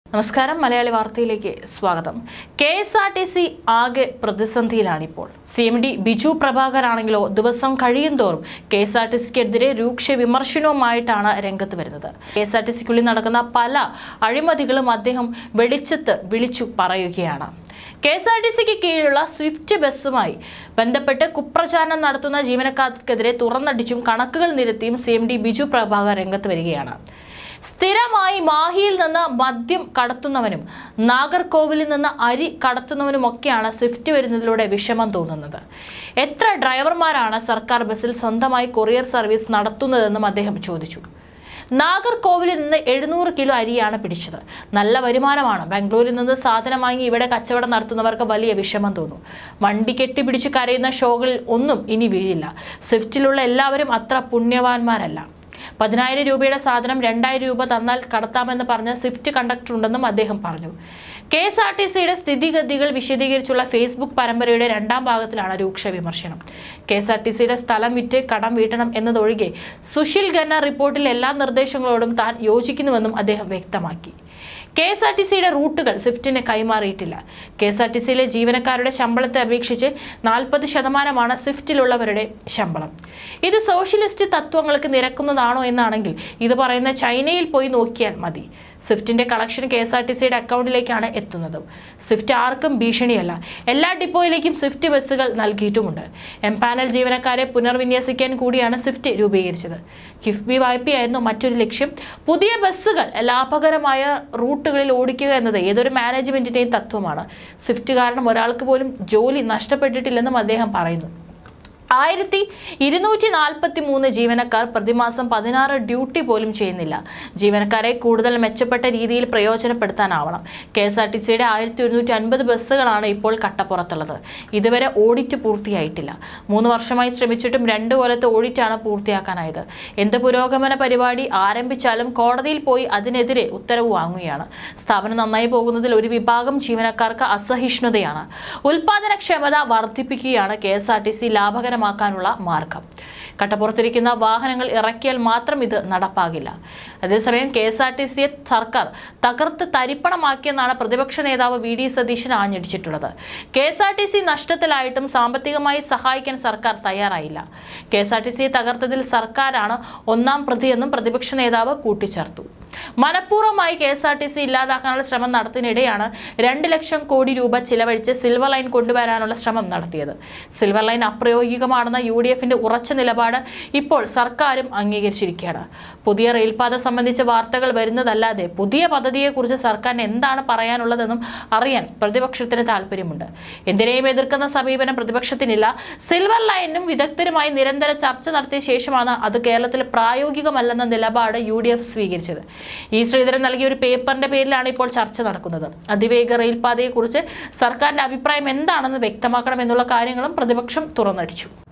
നമസ്കാരം മലയാളി വാർത്തയിലേക്ക് സ്വാഗതം K S R T C ആകെ പ്രതിസന്ധിയിലാണിപ്പോൾ C M D Biju Prabhakar ആണെങ്കിലോ ദിവസം കഴിയും തോറും കെ എസ് ആർ ടി സിക്കെതിരെ രൂക്ഷ വിമർശനവുമായിട്ടാണ് രംഗത്ത് വരുന്നത് കെ എസ് ആർ ടി സിക്കുള്ളിൽ നടക്കുന്ന പല അഴിമതികളും അദ്ദേഹം വെളിച്ചത്ത് വിളിച്ചു പറയുകയാണ് കെ എസ് ആർ ടി സിക്ക് കീഴിലുള്ള സ്വിഫ്റ്റ് ബസ്സുമായി ബന്ധപ്പെട്ട് കുപ്രചാരണം നടത്തുന്ന ജീവനക്കാർക്കെതിരെ തുറന്നടിച്ചും കണക്കുകൾ നിരത്തിയും C M D Biju Prabhakar രംഗത്ത് വരികയാണ് സ്ഥിരമായി മാഹിയിൽ നിന്ന് മദ്യം കടത്തുന്നവനും നാഗർകോവിലിൽ നിന്ന് അരി കടത്തുന്നവനുമൊക്കെയാണ് സ്വിഫ്റ്റ് വരുന്നതിലൂടെ വിഷമം തോന്നുന്നത് എത്ര ഡ്രൈവർമാരാണ് സർക്കാർ ബസ്സിൽ സ്വന്തമായി കൊറിയർ സർവീസ് നടത്തുന്നതെന്നും അദ്ദേഹം ചോദിച്ചു നാഗർകോവിലിൽ നിന്ന് എഴുന്നൂറ് കിലോ അരിയാണ് പിടിച്ചത് നല്ല വരുമാനമാണ് ബാംഗ്ലൂരിൽ നിന്ന് സാധനം വാങ്ങി ഇവിടെ കച്ചവടം നടത്തുന്നവർക്ക് വലിയ വിഷമം തോന്നും വണ്ടി കെട്ടിപ്പിടിച്ച് കരയുന്ന ഷോകളിൽ ഒന്നും ഇനി വീഴില്ല സ്വിഫ്റ്റിലുള്ള എല്ലാവരും അത്ര പുണ്യവാന്മാരല്ല പതിനായിരം രൂപയുടെ സാധനം രണ്ടായിരം രൂപ തന്നാൽ കടത്താമെന്ന് പറഞ്ഞ സ്വിഫ്റ്റ് കണ്ടക്ടർ ഉണ്ടെന്നും അദ്ദേഹം പറഞ്ഞു കെ എസ് ആർ ടി സിയുടെ സ്ഥിതിഗതികൾ വിശദീകരിച്ചുള്ള ഫേസ്ബുക്ക് പരമ്പരയുടെ രണ്ടാം ഭാഗത്തിലാണ് രൂക്ഷ വിമർശനം കെ എസ് ആർ ടി സിയുടെ സ്ഥലം വിറ്റ് കടം വീട്ടണം എന്നതൊഴികെ സുശീൽ ഖന്ന റിപ്പോർട്ടിൽ എല്ലാ നിർദ്ദേശങ്ങളോടും താൻ യോജിക്കുന്നുവെന്നും അദ്ദേഹം വ്യക്തമാക്കി കെ എസ് ആർ ടി സിയുടെ റൂട്ടുകൾ സ്വിഫ്റ്റിന് കൈമാറിയിട്ടില്ല കെ എസ് ആർ ടി സിയിലെ ജീവനക്കാരുടെ ശമ്പളത്തെ അപേക്ഷിച്ച് നാൽപ്പത് ശതമാനമാണ് സ്വിഫ്റ്റിലുള്ളവരുടെ ശമ്പളം ഇത് സോഷ്യലിസ്റ്റ് തത്വങ്ങൾക്ക് നിരക്കുന്നതാണോ എന്നാണെങ്കിൽ ഇത് പറയുന്ന ചൈനയിൽ പോയി നോക്കിയാൽ മതി സ്വിഫ്റ്റിന്റെ collection K S R T സിയുടെ അക്കൗണ്ടിലേക്കാണ് എത്തുന്നത് സ്വിഫ്റ്റ് ആർക്കും ഭീഷണിയല്ല എല്ലാ ഡിപ്പോയിലേക്കും സ്വിഫ്റ്റ് ബസ്സുകൾ നൽകിയിട്ടുമുണ്ട് എംപാനൽ ജീവനക്കാരെ പുനർവിന്യസിക്കാൻ കൂടിയാണ് സ്വിഫ്റ്റ് രൂപീകരിച്ചത് കിഫ്ബി വായ്പയായിരുന്നു മറ്റൊരു ലക്ഷ്യം പുതിയ ബസ്സുകൾ ലാഭകരമായ റൂട്ടുകളിൽ ഓടിക്കുക എന്നത് ഏതൊരു മാനേജ്മെന്റിന്റെയും തത്വമാണ് സ്വിഫ്റ്റ് കാരണം ഒരാൾക്ക് പോലും ജോലി നഷ്ടപ്പെട്ടിട്ടില്ലെന്നും അദ്ദേഹം പറയുന്നു ആയിരത്തി ഇരുന്നൂറ്റി നാൽപ്പത്തി മൂന്ന് ജീവനക്കാർ പ്രതിമാസം പതിനാറ് ഡ്യൂട്ടി പോലും ചെയ്യുന്നില്ല ജീവനക്കാരെ കൂടുതൽ മെച്ചപ്പെട്ട രീതിയിൽ പ്രയോജനപ്പെടുത്താനാവണം കെ എസ് ആർ ടി സിയുടെ ആയിരത്തി ഒരുന്നൂറ്റി അൻപത് ബസ്സുകളാണ് ഇപ്പോൾ കട്ടപ്പുറത്തുള്ളത് ഇതുവരെ ഓഡിറ്റ് പൂർത്തിയായിട്ടില്ല മൂന്ന് വർഷമായി ശ്രമിച്ചിട്ടും രണ്ട് കൊല്ലത്തെ ഓഡിറ്റാണ് പൂർത്തിയാക്കാനായത് എന്ത് പുരോഗമന പരിപാടി ആരംഭിച്ചാലും കോടതിയിൽ പോയി അതിനെതിരെ ഉത്തരവ് വാങ്ങുകയാണ് സ്ഥാപനം നന്നായി പോകുന്നതിൽ ഒരു വിഭാഗം ജീവനക്കാർക്ക് അസഹിഷ്ണുതയാണ് ഉൽപാദനക്ഷമത വർദ്ധിപ്പിക്കുകയാണ് K S R T C ലാഭകരമാക്കാനുള്ള മാർഗം കട്ടപ്പുറത്തിരിക്കുന്ന വാഹനങ്ങൾ ഇറക്കിയാൽ മാത്രം ഇത് നടപ്പാകില്ല അതേസമയം കെ എസ് ആർ ടി സിയെ സർക്കാർ തകർത്ത് തരിപ്പണമാക്കിയെന്നാണ് പ്രതിപക്ഷ നേതാവ് വി ഡി സതീശൻ ആഞ്ഞടിച്ചിട്ടുള്ളത് K S R T C നഷ്ടത്തിലായിട്ടും സാമ്പത്തികമായി സഹായിക്കാൻ സർക്കാർ തയ്യാറായില്ല കെ എസ് ആർ ടി സിയെ തകർത്തതിൽ സർക്കാരാണ് ഒന്നാം പ്രതിയെന്നും പ്രതിപക്ഷ നേതാവ് കൂട്ടിച്ചേർത്തു മനഃപൂർവ്വമായി K S R T C ഇല്ലാതാക്കാനുള്ള ശ്രമം നടത്തിനിടെയാണ് രണ്ട് ലക്ഷം കോടി രൂപ ചിലവഴിച്ച് സിൽവർ ലൈൻ കൊണ്ടുവരാനുള്ള ശ്രമം നടത്തിയത് സിൽവർ ലൈൻ അപ്രായോഗികമാണെന്ന യു ഡി എഫിന്റെ ഉറച്ച നിലപാട് ഇപ്പോൾ സർക്കാരും അംഗീകരിച്ചിരിക്കുകയാണ് പുതിയ റെയിൽപാത സംബന്ധിച്ച വാർത്തകൾ വരുന്നതല്ലാതെ പുതിയ പദ്ധതിയെക്കുറിച്ച് സർക്കാരിന് എന്താണ് പറയാനുള്ളതെന്നും അറിയാൻ പ്രതിപക്ഷത്തിന് താല്പര്യമുണ്ട് എന്തിനേയും എതിർക്കുന്ന സമീപനം പ്രതിപക്ഷത്തിനില്ല സിൽവർ ലൈനും വിദഗ്ധരുമായി നിരന്തര ചർച്ച നടത്തിയ ശേഷമാണ് അത് കേരളത്തിൽ പ്രായോഗികമല്ലെന്ന നിലപാട് യു ഡി എഫ് സ്വീകരിച്ചത് ഇ ശ്രീധരൻ നൽകിയ ഒരു പേപ്പറിന്റെ പേരിലാണ് ഇപ്പോൾ ചർച്ച നടക്കുന്നത് അതിവേഗ റെയിൽപാതയെക്കുറിച്ച് സർക്കാരിന്റെ അഭിപ്രായം എന്താണെന്ന് വ്യക്തമാക്കണമെന്നുള്ള കാര്യങ്ങളും പ്രതിപക്ഷം തുറന്നടിച്ചു